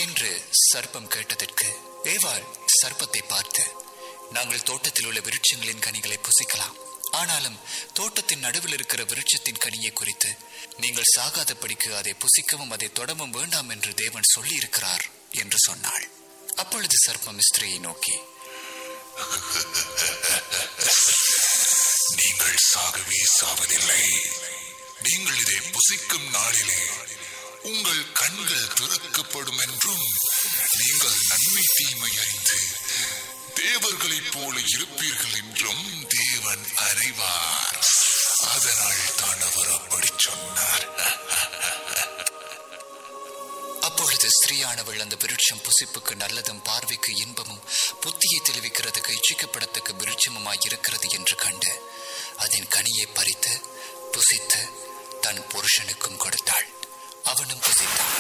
என்று சர்ப்பம் கேட்டதற்கு ஏவாள் சர்ப்பத்தை பார்த்து நாங்கள் தோட்டத்தில் உள்ள விருட்சங்களின் கனிகளை புசிக்கலாம் ஆனாலும் தோட்டத்தின் நடுவில் இருக்கிற விருட்சத்தின் கனியை குறித்து நீங்கள் சாகாதபடிக்கு அதை புசிக்கவும் அதை தொடவும் வேண்டாம் என்று தேவன் சொல்லி இருக்கிறார் என்று சொன்னாள் அப்பொழுது சர்ப்பம் ஸ்திரீயை நோக்கி நீங்கள் சாகவே சாவதில்லை நீங்கள் இதை புசிக்கும் நாளிலே உங்கள் கண்கள் திறக்கப்படும் என்றும் நீங்கள் நன்மை தீமை அறிந்து தேவர்களைப் போல இருப்பீர்கள் என்றும் தேவன் அறிவார் அதனால் தான் அவர் அப்படி சொன்னார் அப்பொழுது ஸ்திரீயானவள் அந்த விருட்சம் புசிப்புக்கு நல்லதும் பார்வைக்கு இன்பமும் புத்தியை தெளிவிக்கிறதுக்கு இச்சிக்கப்படத்தக்க விருட்சமுமாய் இருக்கிறது என்று கண்டு அதன் கனியை பறித்து புசித்து தன் புருஷனுக்கும் கொடுத்தாள் அவனும் புசித்தான்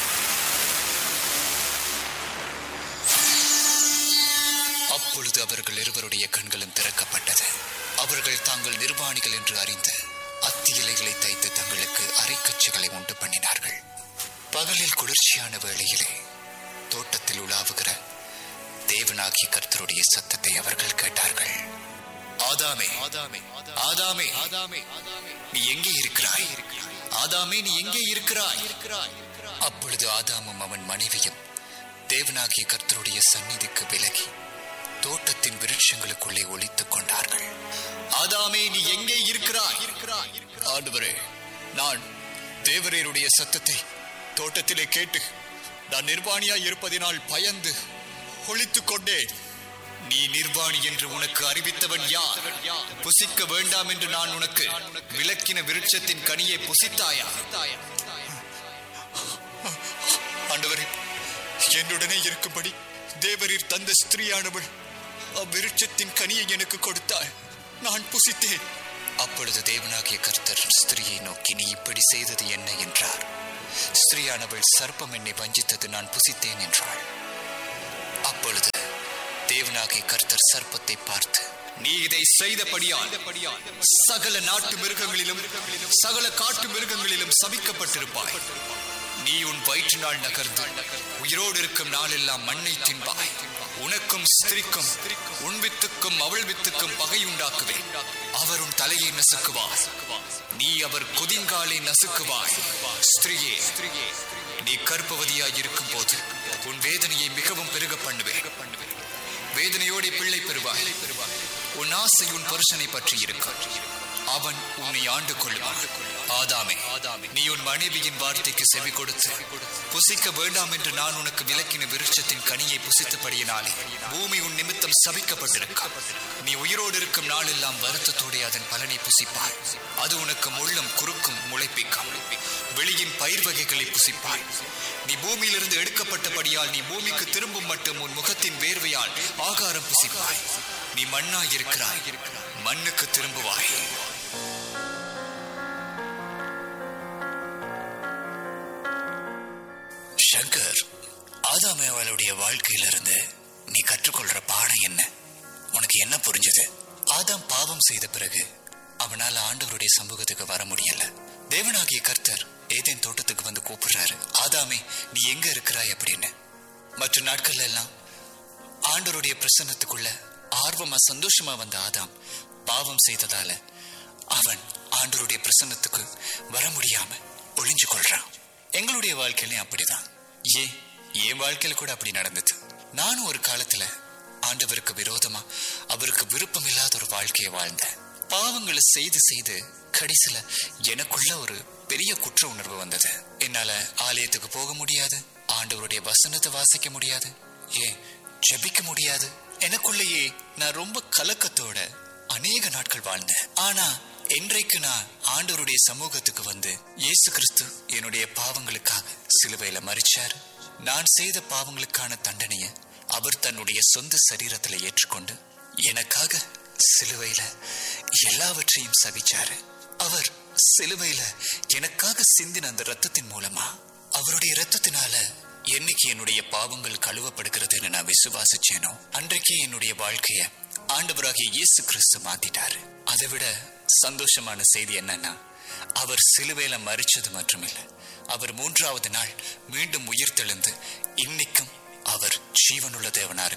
அப்பொழுது அவர்கள் இருவருடைய கண்களும் திறக்கப்பட்டது அவர்கள் தாங்கள் நிர்வாணிகள் என்று அறிந்து அத்தி இலைகளை தைத்து தங்களுக்கு அரைக்கச்சுகளை உண்டு பண்ணினார்கள் பகலில் குளிர்ச்சியான வேளையிலே தோட்டத்தில் உலாவுகிற தேவனாகிய கர்த்தருடைய சத்தத்தை அவர்கள் கேட்டார்கள் ஆதாமே ஆதாமே ஆதாமே ஆதாமே நீ எங்கே இருக்கிறாய் ஆதாமே நீ எங்கே இருக்கிறாய் அப்பொழுது ஆதாமும் அவன் மனைவியும் தேவனாகிய கர்த்தருடைய சந்நிதிக்கு விலகி தோட்டத்தின் விருட்சங்களுக்குள்ளே ஒளித்துக் கொண்டார்கள் ஆதாமே நீ எங்கே இருக்கிறாய் ஆண்டவரே நான் தேவரேருடைய சத்தத்தை தோட்டத்திலே கேட்டு நான் நிர்வாணியாய் இருப்பதினால் பயந்து ஒளித்துக் கொண்டேன் நீ நிர்வாணி என்று உனக்கு அறிவித்தவன் யார் புசிக்க வேண்டாம் என்று நான் உனக்கு விளக்கின விருட்சத்தின் கனியை புசித்தாயா ஆண்டவரே என்னுடனே இருக்கும்படி தேவரீர் தந்த ஸ்திரீயானவள் அவ்விருட்சத்தின் கனியை எனக்கு கொடுத்தாள் நான் புசித்தேன் அப்பொழுது தேவனாகிய கர்த்தர் ஸ்திரீயை நோக்கி நீ இப்படி செய்தது என்ன என்றார் ஸ்திரீயானவள் சர்ப்பம் என்னை வஞ்சித்தது நான் புசித்தேன் என்றாள் அப்பொழுது தேவனாகிய கர்த்தர் சர்ப்பத்தை பார்த்து நீ இதை செய்தபடியால் சகல நாட்டு மிருகங்களிலும் சகல காட்டு மிருகங்களிலும் சபிக்கப்பட்டிருப்பாய் நீ உன் வயிற்றினால் நகர்ந்து உயிரோடு இருக்கும் நாளெல்லாம் மண்ணை தின்பாய் உனக்கும் ஸ்திரிக்கும் உன் வித்துக்கும் அவள் வித்துக்கும் பகை உண்டாக்குவேன் அவர் உன் தலையை நசுக்குவார் நீ அவர் குதிங்காலை நசுக்குவாய் ஸ்திரியே நீ கற்பவதியாய் இருக்கும் போது உன் வேதனையை மிகவும் பெருக பண்ணுவேன் வேதனையோட பிள்ளை பெறுவாய் உன் ஆசை உன் புருஷனை பற்றி இருக்கும் அவன் உன்னை ஆண்டு கொள்ளுவான் ஆதாமே நீ உன் மனைவியின் வார்த்தைக்கு செவி கொடுத்து புசிக்க வேண்டாம் என்று நான் உனக்கு விளக்கின விருட்சத்தின் கனியை புசித்தபடியினாலே பூமி உன் நிமித்தம் சபிக்கப்பட்டிருக்கும் நீ உயிரோடு இருக்கும் நாளெல்லாம் வருத்தத்தோടെ அதன் பலனை புசிப்பாய் அது உனக்கு முள்ளும் குறுக்கும் முளைப்பிக்கும் வெளியின் பயிர் வகைகளை புசிப்பாய் நீ பூமியிலிருந்து எடுக்கப்பட்டபடியால் நீ பூமிக்கு திரும்பும் மட்டும் உன் முகத்தின் வேர்வையால் ஆகாரம் புசிப்பாய் நீ மண்ணாய் இருக்கிறாய் மண்ணுக்கு திரும்புவாய் சங்கர் ஆதாம் அவளுடைய வாழ்க்கையிலிருந்து நீ கற்றுக்கொள்ற பாடம் என்ன உனக்கு என்ன புரிஞ்சது ஆதாம் பாவம் செய்த பிறகு அவனால ஆண்டவருடைய சமூகத்துக்கு வர முடியல தேவனாகிய கர்த்தர் ஏதேன் தோட்டத்துக்கு வந்து கூப்பிடுறாரு ஆதாமே நீ எங்க இருக்கிறாய் அப்படின்னு மற்ற நாட்கள்ல எல்லாம் ஆண்டவருடைய பிரசன்னத்துக்குள்ள ஆர்வமா சந்தோஷமா வந்த ஆதாம் பாவம் செய்ததால அவன் ஆண்டவருடைய பிரசன்னத்துக்கு வர முடியாம ஒளிஞ்சு கொள்றான் எங்களுடைய வாழ்க்கையிலும் அப்படிதான் ஏன் என் வாழ்க்கையில கூட அப்படி நடந்தது நானும் ஒரு காலத்துல ஆண்டவருக்கு விரோதமா அவருக்கு விருப்பம் இல்லாத ஒரு வாழ்க்கையை வாழ்ந்தேன் பாவங்களை செய்து செய்து கடைசியில எனக்குள்ள ஒரு பெரிய குற்ற உணர்வு வந்தது என்னால ஆலயத்துக்கு போக முடியாது ஆண்டவருடைய வசனத்தை வாசிக்க முடியாது ஏன் ஜெபிக்க முடியாது எனக்குள்ளேயே நான் ரொம்ப கலக்கத்தோட அநேக நாட்கள் வாழ்ந்தேன் ஆனா என்றைக்கு நான் ஆண்டவருடைய சமூகத்துக்கு வந்து இயேசு கிறிஸ்து என்னுடைய பாவங்களுக்காக சிலுவையில மறிச்சார் நான் செய்த பாவங்களுக்கான தண்டனையை அவர் தன்னுடைய சொந்த சரீரத்துல ஏற்றுக்கொண்டு எனக்காக சிலுவையில எல்லாவற்றையும் சகிச்சாரு அவர் சிலுவையில எனக்காக சிந்தின அந்த ரத்தத்தின் மூலமா அவருடைய ரத்தத்தினால என்னைக்கு என்னுடைய பாவங்கள் கழுவப்படுகிறதுன்னு நான் விசுவாசிச்சேனோ அன்றைக்கே என்னுடைய வாழ்க்கைய ஆண்டவராகிய இயேசு கிறிஸ்து மாத்திட்டாரு அதை விட சந்தோஷமான செய்தி என்னன்னா அவர் சிலுவையில மறிச்சது மட்டுமில்ல அவர் மூன்றாவது நாள் மீண்டும் உயிர் தெழுந்து இன்னைக்கும் ஜீவனுள்ள தேவனா